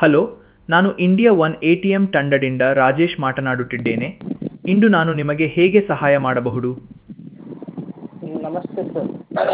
hello ನಾನು India one A T M ತಂಡದಿಂದ ರಾಜೇಶ್ ಮಾತನಾಡುತ್ತಿದ್ದೇನೆ ಇಂದು ನಾನು ನಿಮಗೆ ಹೇಗೆ ಸಹಾಯ ಮಾಡಬಹುದು ನಮಸ್ತೆ ಸರ್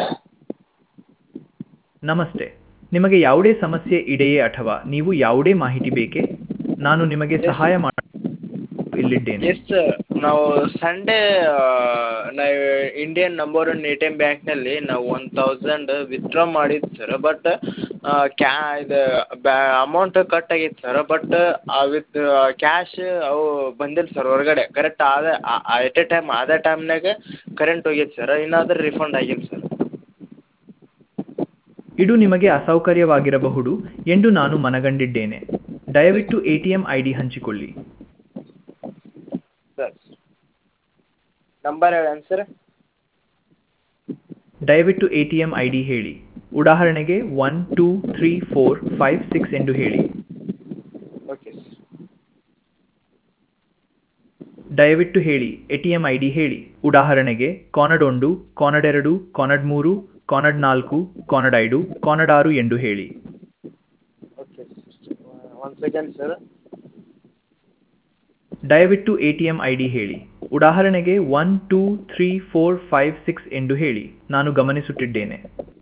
ನಮಸ್ತೆ ನಿಮಗೆ ಯಾವುದೇ ಸಮಸ್ಯೆ ಇದೆಯೇ ಅಥವಾ ನೀವು ಯಾವುದೇ ಮಾಹಿತಿ ಬೇಕೇ ನಾನು ನಿಮಗೆ ಸಹಾಯ ಮಾಡ ಇಲ್ಲಿದ್ದೇನೆ ಎಸ್ ಸರ್ ನಾವು ಸಂಡೇ ನಾವು Indian number one A T M ಬ್ಯಾಂಕ್ನಲ್ಲಿ ನಾವು ಒನ್ ತೌಸಂಡ್ ವಿತ್ಡ್ರಾ ಮಾಡಿದ್ದು ಸರ್ ಬಟ್ ಕ್ಯಾ ಇದು ಬ್ಯಾ ಅಮೌಂಟ್ ಕಟ್ ಆಗೈತೆ ಸರ್ ಬಟ್ ವಿತ್ ಕ್ಯಾಶ್ ಅವು ಬಂದಿಲ್ಲ ಸರ್ ಹೊರಗಡೆ ಕರೆಕ್ಟ್ ಅದೇ ಎಟ್ ಎ ಟೈಮ್ ಅದೇ ಟೈಮ್ನಾಗ ಕರೆಂಟ್ ಹೋಗೈತೆ ಸರ್ ಇನ್ನಾದ್ರೂ ರಿಫಂಡ್ ಆಗಿಲ್ಲ ಸರ್ ಇದು ನಿಮಗೆ ಅಸೌಕರ್ಯವಾಗಿರಬಹುದು ಎಂದು ನಾನು ಮನಗಂಡಿದ್ದೇನೆ ದಯವಿಟ್ಟು A T M I D ಹಂಚಿಕೊಳ್ಳಿ ಸರ್ ನಂಬರ್ ಹೇಳೇನು ಸರ್ ದಯವಿಟ್ಟು A T M I D ಹೇಳಿ ಉದಾಹರಣೆಗೆ one two three four five six ಎಂದು ಹೇಳಿ ಓಕೆ ಸರ್ ದಯವಿಟ್ಟು ಹೇಳಿ A T M I D ಹೇಳಿ ಉದಾಹರಣೆಗೆ ಕಾನಡ್ ಒಂದು ಕಾನಡ್ ಎರಡು ಕಾನಡ್ ಮೂರು ಕಾನಡ್ ನಾಲ್ಕು ಕಾನಡ್ ಐದು ಕಾನಡ್ ಆರು ಎಂದು ಹೇಳಿ okay sir one second sir ದಯವಿಟ್ಟು A T M I D ಹೇಳಿ ಉದಾಹರಣೆಗೆ one two three four five six ಎಂದು ಹೇಳಿ ನಾನು ಗಮನಿಸುತ್ತಿದ್ದೇನೆ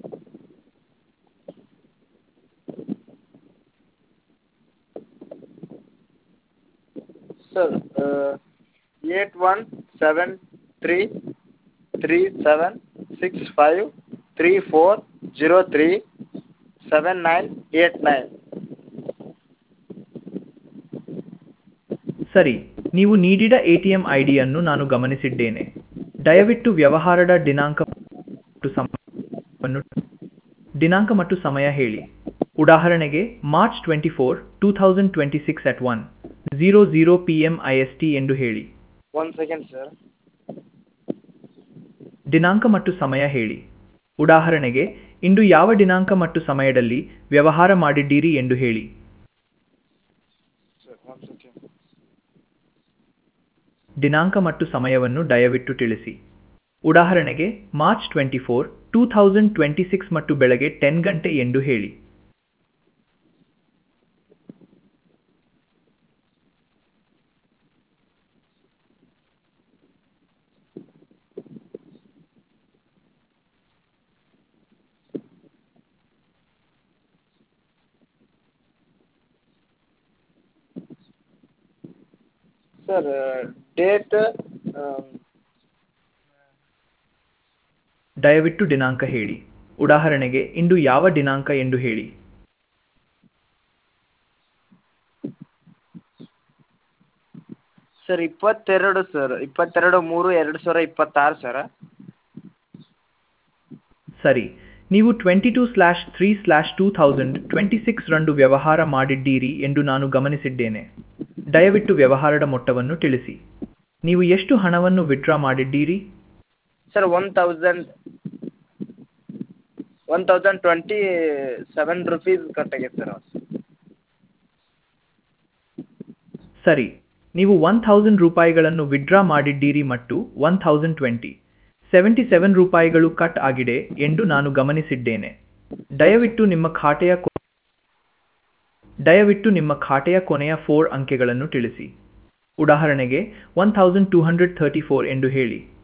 sir eight one seven three three seven six five three four zero three seven nine eight nine ಸರಿ ನೀವು ನೀಡಿದ ಎ ಟಿ ಎಂ ಐ ಡಿಯನ್ನು ನಾನು ಗಮನಿಸಿದ್ದೇನೆ ದಯವಿಟ್ಟು ವ್ಯವಹಾರದ ದಿನಾಂಕ ಮತ್ತು ಸಮಯವನ್ನು ದಿನಾಂಕ ಮತ್ತು ಸಮಯ ಹೇಳಿ ಉದಾಹರಣೆಗೆ March twenty four two thousand twenty six at one zero zero P M I S T ಎಂದು ಹೇಳಿ ಒನ್ ಸೆಕೆಂಡ್ ಸರ್ ದಿನಾಂಕ ಮತ್ತು ಸಮಯ ಹೇಳಿ ಉದಾಹರಣೆಗೆ ಇಂದು ಯಾವ ದಿನಾಂಕ ಮತ್ತು ಸಮಯದಲ್ಲಿ ವ್ಯವಹಾರ ಮಾಡಿದ್ದೀರಿ ಎಂದು ಹೇಳಿ ಸರ್ ಒನ್ ಸೆಕೆಂಡ್ ದಿನಾಂಕ ಮತ್ತು ಸಮಯವನ್ನು ದಯವಿಟ್ಟು ತಿಳಿಸಿ ಉದಾಹರಣೆಗೆ March twenty four two thousand twenty six ಮತ್ತು ಬೆಳಗ್ಗೆ ಟೆನ್ ಗಂಟೆ ಎಂದು ಹೇಳಿ ಸರ್ ಡೇಟ್ ದಯವಿಟ್ಟು ದಿನಾಂಕ ಹೇಳಿ ಉದಾಹರಣೆಗೆ ಇಂದು ಯಾವ ದಿನಾಂಕ ಎಂದು ಹೇಳಿ ಸರ್ ಇಪ್ಪತ್ತೆರಡು ಸರ್ ಇಪ್ಪತ್ತೆರಡು ಮೂರು ಎರಡು ಸಾವಿರ ಇಪ್ಪತ್ತಾರು ಸರ ಸರಿ ನೀವು twenty two slash three slash two thousand twenty six ರಂದು ವ್ಯವಹಾರ ಮಾಡಿದ್ದೀರಿ ಎಂದು ನಾನು ಗಮನಿಸಿದ್ದೇನೆ ದಯವಿಟ್ಟು ವ್ಯವಹಾರದ ಮೊತ್ತವನ್ನು ತಿಳಿಸಿ ನೀವು ಎಷ್ಟು ಹಣವನ್ನು ವಿಡ್ರಾ ಮಾಡಿದ್ದೀರಿ sir one thousand one thousand twenty seven rupees cut ಆಗೈತೆ ಸರ್ ಸರಿ ನೀವು ಒನ್ ಥೌಸಂಡ್ ರೂಪಾಯಿಗಳನ್ನು ವಿಡ್ರಾ ಮಾಡಿದ್ದೀರಿ ಮತ್ತು one thousand twenty seventy seven ರೂಪಾಯಿಗಳು ಕಟ್ ಆಗಿದೆ ಎಂದು ನಾನು ಗಮನಿಸಿದ್ದೇನೆ ದಯವಿಟ್ಟು ನಿಮ್ಮ ಖಾತೆಯ ಕೊ- ದಯವಿಟ್ಟು ನಿಮ್ಮ ಖಾತೆಯ ಕೊನೆಯ ಫೋರ್ ಅಂಕೆಗಳನ್ನು ತಿಳಿಸಿ ಉದಾಹರಣೆಗೆ one thousand two hundred thirty four ಎಂದು ಹೇಳಿ